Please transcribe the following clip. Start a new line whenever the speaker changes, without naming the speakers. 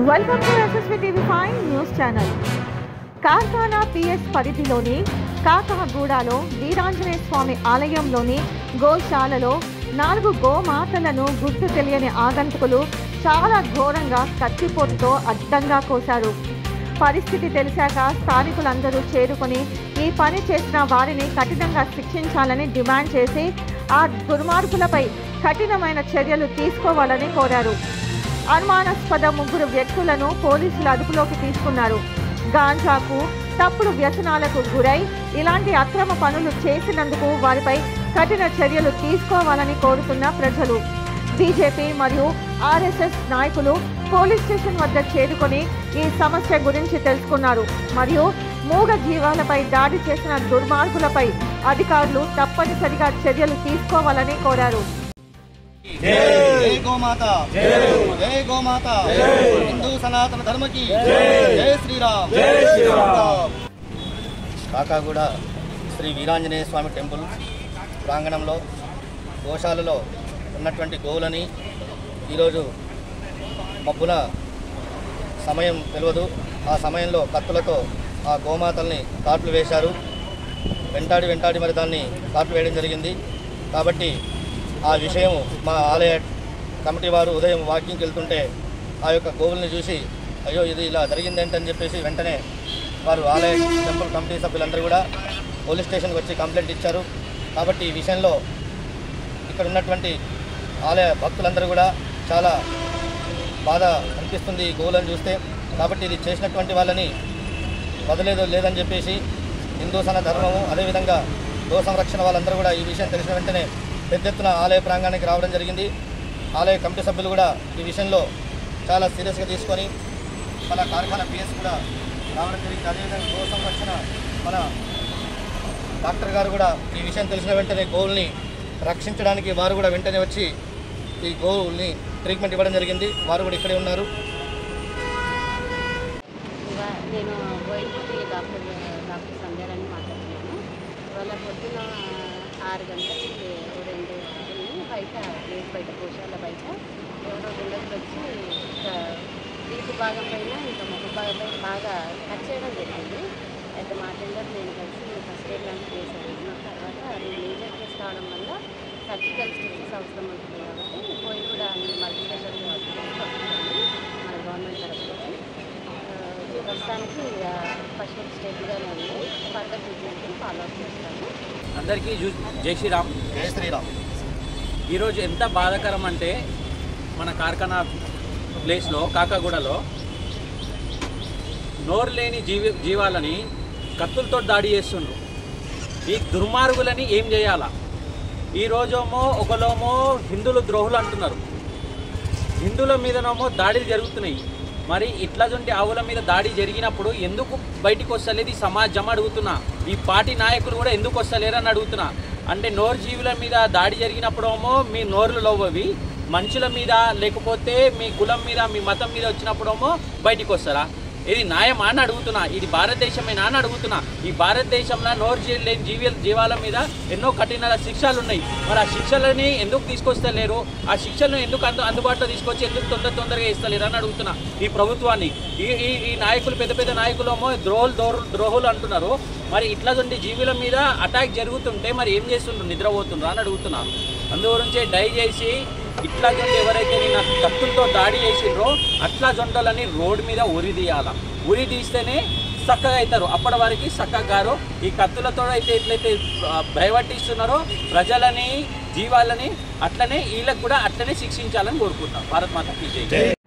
welcome to SSV TV five news channel Karkhana PS పరిధిలోని కాకహగూడలో వీరాంజనేయ స్వామి ఆలయంలోని గోశాలలో నాలుగు గోమాతలను గుర్తు తెలియని ఆగంతుకులు చాలా ఘోరంగా కత్తిపోటుతో అడ్డంగా కోశారు పరిస్థితి తెలిసాక స్థానికులందరూ చేరుకొని ఈ పని చేసిన వారిని కఠినంగా శిక్షించాలని డిమాండ్ చేసి ఆ దుర్మార్గులపై కఠినమైన చర్యలు తీసుకోవాలని కోరారు అనుమానాస్పద ముగ్గురు వ్యక్తులను పోలీసులు అదుపులోకి తీసుకున్నారు గాంజాకు తప్పుడు వ్యసనాలకు గురై ఇలాంటి అక్రమ పనులు చేసినందుకు వారిపై కఠిన చర్యలు తీసుకోవాలని కోరుతున్న ప్రజలు బీజేపీ మరియు ఆర్ఎస్ఎస్ నాయకులు పోలీస్ స్టేషన్ వద్ద చేరుకొని ఈ సమస్య గురించి తెలుసుకున్నారు మరియు మూగ జీవాలపై దాడి చేసిన దుర్మార్గులపై అధికారులు తప్పనిసరిగా చర్యలు తీసుకోవాలని కోరారు
జై గోమాత జై గోమాత హిందూ సనాతన ధర్మకి జై శ్రీరామ్ జై శ్రీరామ్ కాకాగూడ శ్రీ వీరాంజనేయ స్వామి టెంపుల్ ప్రాంగణంలో గోశాలలో ఉన్నటువంటి గోవులని ఈరోజు మబ్బున సమయం తెలియదు ఆ సమయంలో కత్తులతో ఆ గోమాతల్ని కాట్లు వేశారు వెంటాడి వెంటాడి మరి దాన్ని కాట్లు వేయడం జరిగింది కాబట్టి ఆ విషయం మా ఆలయ కమిటీ వారు ఉదయం వాకింగ్కి వెళ్తుంటే ఆ యొక్క గోవుల్ని చూసి అయ్యో ఇది ఇలా జరిగిందేంటని చెప్పేసి వెంటనే వారు ఆలయ టెంపుల్ కమిటీ సభ్యులందరూ కూడా పోలీస్ స్టేషన్కి వచ్చి కంప్లైంట్ ఇచ్చారు కాబట్టి ఈ విషయంలో ఇక్కడ ఉన్నటువంటి ఆలయ భక్తులందరూ కూడా చాలా బాధ అనిపిస్తుంది ఈ గోవులను చూస్తే కాబట్టి ఇది చేసినటువంటి వాళ్ళని వదిలేదు లేదని చెప్పేసి హిందూ సన ధర్మము అదేవిధంగా గో సంరక్షణ వాళ్ళందరూ కూడా ఈ విషయం తెలిసిన వెంటనే పెద్ద ఎత్తున ఆలయ ప్రాంగణానికి రావడం జరిగింది ఆలయ కమిటీ సభ్యులు కూడా ఈ విషయంలో చాలా సీరియస్గా తీసుకొని మన కార్ఖానా పిఎస్ కూడా రావడం జరిగింది అదేవిధంగా గో సంరక్షణ మన డాక్టర్ గారు కూడా ఈ విషయం తెలిసిన వెంటనే గోవుల్ని రక్షించడానికి వారు కూడా వెంటనే వచ్చి ఈ గోవుల్ని ట్రీట్మెంట్ ఇవ్వడం జరిగింది వారు కూడా ఇక్కడే ఉన్నారు
ఇవా నేను బోయినపల్లి డాక్టర్ డాక్టర్ సంధ్యారాన్ని మాట్లాడుతున్నాను ఇవాళ పొద్దున ఆరు గంటలకి ఓ రెండు గంటలని బయట ప్లేస్ బయట గోశాల బయట ఎవరో గుండెకి వచ్చి ఇంకా వీపు భాగం పైన ఇంకా ముఖ భాగం పైన బాగా కట్ చేయడం జరిగింది అయితే మా టెండర్ నేను కలిసి ఫస్ట్ ఎయిడ్ లాంటివి చేశాను తర్వాత నేను మేజర్ కేసు కావడం వల్ల సర్జికల్ స్టిచెస్ అవసరం ఉంటుంది కాబట్టి పోయి కూడా నేను మల్టీ స్పెషాలిటీ హాస్పిటల్కి పంపించాను మన గవర్నమెంట్ తరఫు నుంచి ఆ, ప్రస్తుతానికి ఫస్ట్ ఎయిడ్ స్టేజ్గానే ఉంది ఫర్దర్ ట్రీట్మెంట్ని ఫాలో అప్ చేస్తాము
అందరికీ జూ జై శ్రీరామ్
జై శ్రీరామ్
ఈరోజు ఎంత బాధాకరం అంటే మన కార్ఖానా ప్లేస్లో కాకాగూడలో నోరు లేని జీవి జీవాలని కత్తులతో దాడి చేస్తుండ్రు ఈ దుర్మార్గులని ఏం చేయాలా ఈ రోజేమో ఒకలోమో హిందువులు ద్రోహులు అంటున్నారు హిందువుల మీదనేమో దాడులు జరుగుతున్నాయి మరి ఇట్లాంటి ఆవుల మీద దాడి జరిగినప్పుడు ఎందుకు బయటికి వస్తలేదు ఈ సమాజం అడుగుతున్నా ఈ పార్టీ నాయకులు కూడా ఎందుకు వస్తలేరని అడుగుతున్నా అంటే నోరు జీవుల మీద దాడి జరిగినప్పుడేమో మీ నోరులు లోవవి మనుషుల మీద లేకపోతే మీ కులం మీద మీ మతం మీద వచ్చినప్పుడేమో బయటికి వస్తారా ఇది న్యాయమా అని అడుగుతున్నా ఇది భారతదేశమేనా అని అడుగుతున్నా ఈ భారతదేశంలో నోరు జీ- లేని జీవి జీవాల మీద ఎన్నో కఠిన శిక్షలు ఉన్నాయి మరి ఆ శిక్షలని ఎందుకు తీసుకొస్తలేరు ఆ శిక్షలను ఎందుకు అందు అందుబాటులో తీసుకొచ్చి ఎందుకు తొందర తొందరగా ఇస్తలేరు అని అడుగుతున్నా ఈ ప్రభుత్వాన్ని ఈ ఈ ఈ నాయకులు పెద్ద పెద్ద నాయకులేమో ద్రోహులు దోరు ద్రోహులు అంటున్నారు మరి ఇట్లా జీవుల మీద అటాక్ జరుగుతుంటే మరి ఏం చేస్తుండ్రు నిద్రపోతుండ్రు అని అడుగుతున్నా అందుగురించే దయచేసి ఇట్లా జొండ ఎవరైతే నిన్న కత్తులతో దాడి చేసిండ్రో అట్లా జొంటలని రోడ్డు మీద ఉరి తీయాల ఉరి తీస్తేనే చక్కగా అవుతారు అప్పటి వరకు చక్కగా గారు ఈ కత్తులతో అయితే ఎట్లయితే ఆ, భయపట్టిస్తున్నారో ప్రజలని జీవాలని అట్లనే వీళ్ళకి కూడా అట్లనే శిక్షించాలని కోరుకుంటున్నాం భారత్ మాతకి జై